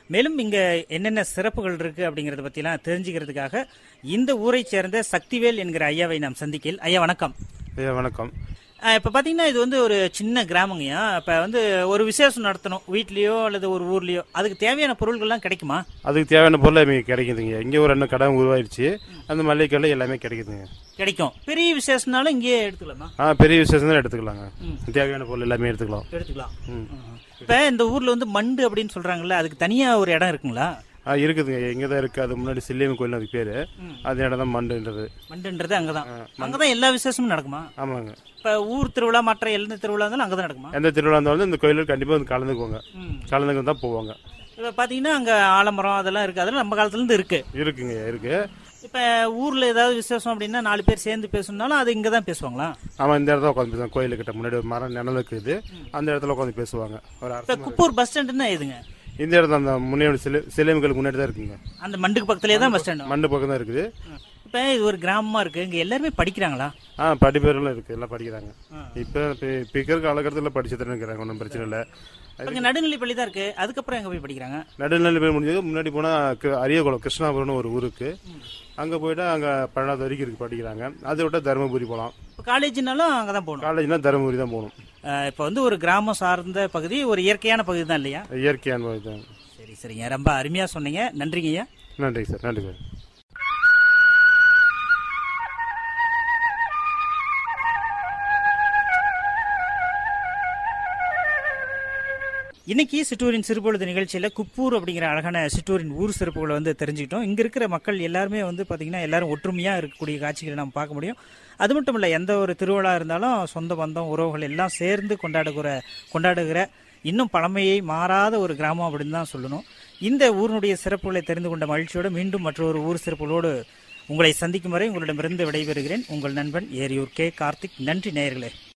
மேலும் இங்க என்னென்ன சிறப்புகள் இருக்கு அப்படிங்கறத பத்திலாம் தெரிஞ்சுக்கிறதுக்காக இந்த ஊரை சேர்ந்த சக்திவேல் என்கிற ஐயாவை நாம் சந்திக்கையில் ஐயா வணக்கம் ஐயா வணக்கம் அஹ் இப்ப பாத்தீங்கன்னா இது வந்து ஒரு சின்ன கிராமங்கய்யா இப்ப வந்து ஒரு விசேஷம் நடத்தணும் வீட்லயோ அல்லது ஒரு ஊர்லயோ அதுக்கு தேவையான பொருள்கள்லாம் கிடைக்குமா அதுக்கு தேவையான பொருள் இங்கே கிடைக்குதுங்க இங்கே ஒரு ரெண்டு கடை உருவாயிருச்சு அந்த மளிகை கடை எல்லாமே கிடைக்குதுங்க கிடைக்கும் பெரிய விசேஷம்னாலும் இங்கேயே எடுத்துக்கலாமா ஆ பெரிய விசேஷம் தான் எடுத்துக்கலாங்க தேவையான பொருள் எல்லாமே எடுத்துக்கலாம் எடுத்துக்கலாம் இப்ப இந்த ஊர்ல வந்து மண்டு அப்படின்னு சொல்றாங்கல்ல அதுக்கு தனியா ஒரு இடம் இருக்குங்களா ஆ இருக்குதுங்க இங்கே தான் இருக்குது அது முன்னாடி சில்லியம்மன் கோயில் அதுக்கு பேர் அது இடம் தான் மண்டுன்றது மண்டுன்றது அங்கதான் அங்கதான் எல்லா விசேஷமும் நடக்குமா ஆமாங்க இப்ப ஊர் திருவிழா மற்ற எந்த திருவிழா இருந்தாலும் அங்கதான் நடக்குமா எந்த திருவிழா இருந்தாலும் இந்த கோயிலில் கண்டிப்பாக வந்து கலந்துக்குவாங்க கலந்துக்கு தான் போவாங்க இப்ப பாத்தீங்கன்னா அங்க ஆலமரம் அதெல்லாம் இருக்கு அதெல்லாம் நம்ம காலத்துல இருந்து இருக்கு இருக்குங்க இருக்கு இப்ப ஊர்ல ஏதாவது விசேஷம் அப்படின்னா நாலு பேர் சேர்ந்து பேசணும்னாலும் அது இங்க தான் பேசுவாங்களா ஆமாம் இந்த இடத்துல உட்காந்து பேசுவாங்க கோயிலுக்கிட்ட முன்னாடி ஒரு மரம் நிழல் இருக்குது அந்த இடத்துல உட்காந்து பேசுவாங்க ஒரு அரச இப்ப குப்பூர் பஸ் ஸ்டாண்டுன்னா எதுங்க இந்த இடத்துல அந்த முன்னாடி சிலை சிலையம்மன் கோயிலுக்கு முன்னாடி தான் இருக்குங்க அந்த மண்டுக்கு பக்கத்துலயே தான் பஸ் ஸ்டாண்டு மண்டு பக்கம் தான் இருக்குது இப்ப இது ஒரு கிராமமா இருக்கு இங்க எல்லாருமே படிக்கிறாங்களா ஆ படிப்பேர்களும் இருக்கு எல்லாம் படிக்கிறாங்க இப்போ இப்போ இருக்கிற காலகட்டத்தில் படிச்சுட்டு இருக்கிறாங்க ஒன்றும் பிரச்சனை இல்லை இப்ப இங்க நடுநிலை பள்ளி தான் இருக்கு அதுக்கப்புறம் எங்க போய் படிக்கிறாங்க நடுநிலை போய் முடிஞ்சது முன்னாடி போனால் அரியகுளம் கிருஷ்ணாபுரம்னு ஒரு ஊருக்கு அங்கே போயிட்டா அங்கே பன்னெண்டாவது வரைக்கும் இருக்கு படிக்கிறாங்க அதை விட்டால் தருமபுரி போகலாம் இப்ப காலேஜ்னாலும் அங்கதான் போகணும் காலேஜ்னா தருமபுரி தான் போகணும் அஹ் இப்ப வந்து ஒரு கிராமம் சார்ந்த பகுதி ஒரு இயற்கையான பகுதி தான் இல்லையா இயற்கை அனுபவம் தான் சரி சரிங்க ரொம்ப அருமையா சொன்னீங்க நன்றிங்க ஐயா நன்றி சார் நன்றி சார் இன்னைக்கு சிற்றூரின் சிறுபொழுது நிகழ்ச்சியில குப்பூர் அப்படிங்கிற அழகான சிற்றூரின் ஊர் சிறப்புகளை வந்து தெரிஞ்சுக்கிட்டோம் இங்க இருக்கிற மக்கள் எல்லாருமே வந்து பாத்தீங்கன்னா எல்லாரும் ஒற்றுமையா இருக்கக்கூடிய காட்சிகளை நம்ம பார்க்க முடியும் அது மட்டும் இல்ல எந்த ஒரு திருவிழா இருந்தாலும் சொந்த பந்தம் உறவுகள் எல்லாம் சேர்ந்து கொண்டாடுகிற கொண்டாடுகிற இன்னும் பழமையை மாறாத ஒரு கிராமம் அப்படின்னு தான் சொல்லணும் இந்த ஊரினுடைய சிறப்புகளை தெரிந்து கொண்ட மகிழ்ச்சியோடு மீண்டும் மற்றொரு ஊர் சிறப்புகளோடு உங்களை சந்திக்கும் வரை உங்களிடமிருந்து விடைபெறுகிறேன் உங்கள் நண்பன் ஏரியூர் கே கார்த்திக் நன்றி நேயர்களே